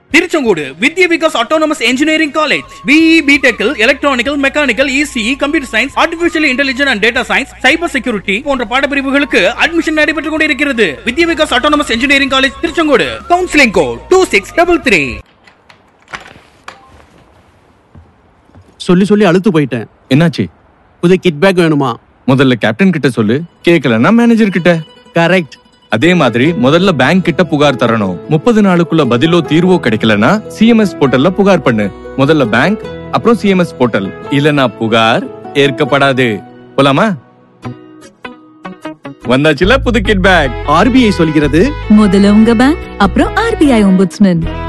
Tiruchengode Vidya Vikas autonomous engineering college BE பிடெக்கில் electrical mechanical ECE computer science artificial intelligence and data science cyber security போன்ற பாடப்பிரிவுகளுக்கு admission நடைபெற்றுக் கொண்டிருக்கிறது Vidya Vikas autonomous engineering college Tiruchengode counselling code two six double three சொல்லி சொல்லி அழுத்து போயிட்டேன் என்னாச்சு புது கிட் பேக் வேணுமா முதல்ல கேப்டன் கிட்ட சொல்லு கேட்கலன்னா மேனேஜர் கிட்ட கரெக்ட் அதே மாதிரி முதல்ல பேங்க் கிட்ட புகார் தரணும் முப்பது நாளுக்குள்ள பதிலோ தீர்வோ கிடைக்கலனா சிஎம்எஸ் போர்ட்டல்ல புகார் பண்ணு முதல்ல பேங்க் அப்புறம் சிஎம்எஸ் போர்ட்டல் இல்லனா புகார் ஏற்கப்படாது போலாமா வந்தாச்சுல புது கிட் பேக் ஆர்பிஐ சொல்கிறது முதல்ல உங்க பேங்க் அப்புறம் ஆர்பிஐ ஒம்புட்ஸ்மேன்